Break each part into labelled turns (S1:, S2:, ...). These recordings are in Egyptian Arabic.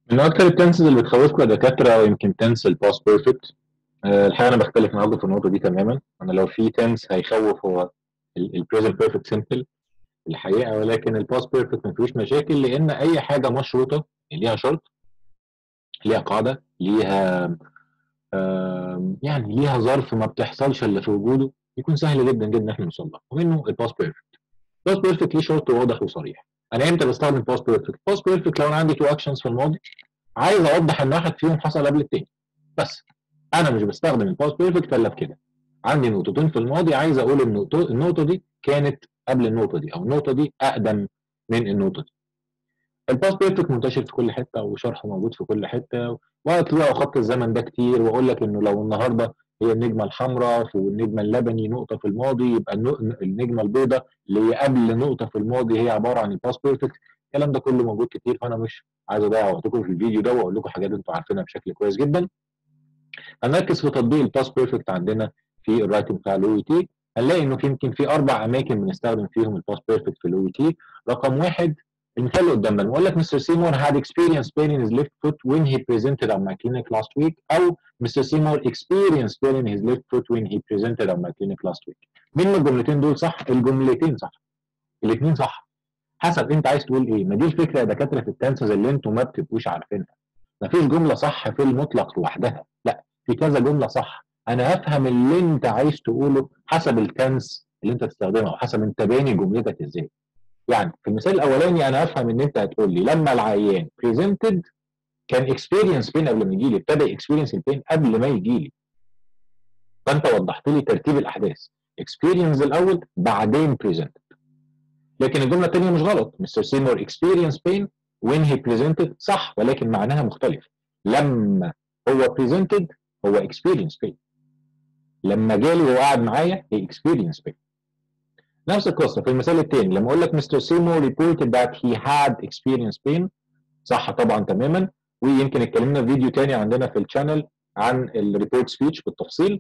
S1: من اكتر التنسز اللي بتخوفكم يا دكاتره يمكن تنس الباس بيرفكت الحقيقه انا بختلف معاكم في النقطه دي تماما انا لو في تنس هيخوف هو البريزنت بيرفكت سمبل الحقيقه ولكن الباس بيرفكت ما فيهوش مشاكل لان اي حاجه مشروطه ليها شرط ليها قاعده ليها آم، يعني ليها ظرف ما بتحصلش الا في وجوده يكون سهل جدا جدا ان احنا نوصل له ومنه الباس بيرفكت الباس بيرفكت ليه شرط واضح وصريح انا امتى بستخدم باس بيرفكت باس بيرفكت لو انا عندي تو اكشنز في الماضي عايز اوضح ان واحد فيهم حصل قبل التاني بس انا مش بستخدم الباس بيرفكت الا في كده عندي نقطتين في الماضي عايز اقول النقطه النقطه دي كانت قبل النقطه دي او النقطه دي اقدم من النقطه دي الباس بيرفكت منتشر في كل حته وشرحه موجود في كل حته وهتلاقوا خط الزمن ده كتير واقول لك انه لو النهارده هي النجمه الحمراء والنجمه اللبني نقطه في الماضي يبقى النق- النجمه البيضاء اللي هي قبل نقطه في الماضي هي عباره عن الباس بيرفكت الكلام ده كله موجود كتير فانا مش عايز اضيع وقتكم في الفيديو ده واقول لكم حاجات انتوا عارفينها بشكل كويس جدا هنركز في تطبيق الباس بيرفكت عندنا في الرايتنج بتاع الاو تي هنلاقي انه في يمكن في اربع اماكن بنستخدم فيهم الباس بيرفكت في الاو تي رقم واحد المثال اللي قدامنا بنقول لك مستر سيمور had experienced pain in his left foot when he presented at my clinic last week او مستر سيمور experienced pain in his left foot when he presented at my clinic last week مين من الجملتين دول صح؟ الجملتين صح الاثنين صح حسب انت عايز تقول ايه ما دي الفكره يا دكاتره في التنسز اللي انتوا ما بتبقوش عارفينها مفيش جمله صح في المطلق لوحدها لا في كذا جمله صح انا هفهم اللي انت عايز تقوله حسب التنس اللي انت تستخدمه او حسب انت باني جملتك ازاي يعني في المثال الاولاني انا افهم ان انت هتقول لي لما العيان بريزنتد كان اكسبيرينس بين قبل ما يجي لي ابتدى اكسبيرينس البين قبل ما يجي لي فانت وضحت لي ترتيب الاحداث اكسبيرينس الاول بعدين بريزنتد لكن الجمله الثانيه مش غلط مستر سيمور اكسبيرينس بين وين هي بريزنتد صح ولكن معناها مختلف لما هو بريزنتد هو اكسبيرينس بين لما جالي وهو قاعد معايا هي اكسبيرينس بين نفس القصه في المثال الثاني لما اقول لك مستر سيمور reported that he had experience pain صح طبعا تماما ويمكن اتكلمنا في فيديو تاني عندنا في الشانل عن الريبورت سبيتش بالتفصيل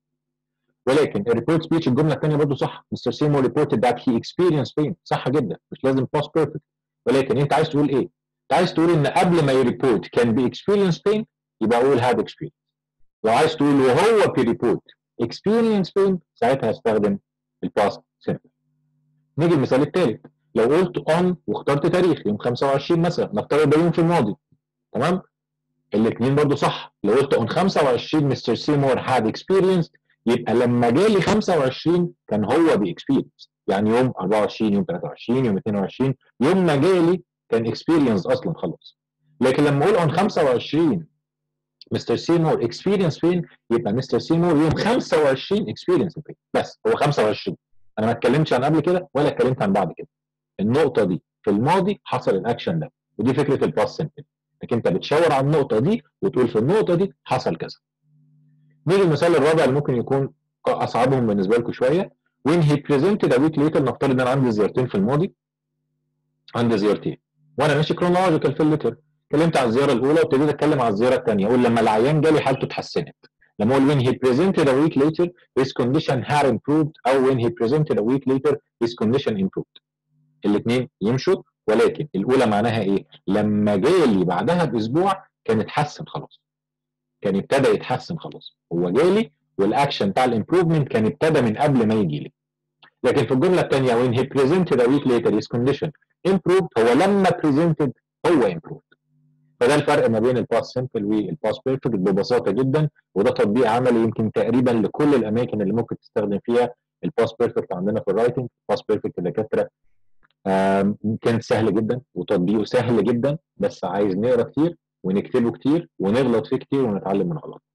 S1: ولكن الريبورت سبيتش الجمله الثانيه برضه صح مستر سيمور reported that he experienced pain صح جدا مش لازم باس بيرفكت ولكن انت عايز تقول ايه؟ انت عايز تقول ان قبل ما يريبورت كان بي experience pain يبقى اقول had experience لو عايز تقول وهو بيريبورت experience pain ساعتها هستخدم الباست سيمبل نيجي المثال الثالث لو قلت on واخترت تاريخ يوم 25 مثلا نفترض ده يوم في الماضي تمام الاثنين برضو صح لو قلت on 25 مستر سيمور had experienced يبقى لما جالي 25 كان هو بي experienced يعني يوم 24 يوم 23 يوم 22 يوم ما جالي كان experienced اصلا خلاص لكن لما اقول on 25 مستر سيمور experience فين يبقى مستر سيمور يوم 25 experience فين بس هو 25 انا ما اتكلمتش عن قبل كده ولا اتكلمت عن بعد كده النقطه دي في الماضي حصل الاكشن ده ودي فكره الباس سمبل انك انت بتشاور على النقطه دي وتقول في النقطه دي حصل كذا نيجي المثال الرابع اللي ممكن يكون اصعبهم بالنسبه لكم شويه when he presented a week later نفترض ان انا عندي زيارتين في الماضي عندي زيارتين وانا ماشي كرونولوجيكال في الليتر اتكلمت على الزياره الاولى وابتديت اتكلم على الزياره الثانيه اقول لما العيان جالي حالته اتحسنت لما اقول when he presented a week later his condition had improved او when he presented a week later his condition improved الاثنين يمشوا ولكن الاولى معناها ايه لما جالي بعدها باسبوع كان اتحسن خلاص كان ابتدى يتحسن خلاص هو جالي والاكشن بتاع الامبروفمنت كان ابتدى من قبل ما يجي لي لكن في الجمله الثانيه when he presented a week later his condition improved هو لما presented هو improved فده الفرق ما بين الباس سمبل والباس بيرفكت ببساطه جدا وده تطبيق عملي يمكن تقريبا لكل الاماكن اللي ممكن تستخدم فيها الباس بيرفكت عندنا في الرايتنج الباس بيرفكت الدكاتره كان سهل جدا وتطبيقه سهل جدا بس عايز نقرا كتير ونكتبه كتير ونغلط فيه كتير ونتعلم من غلط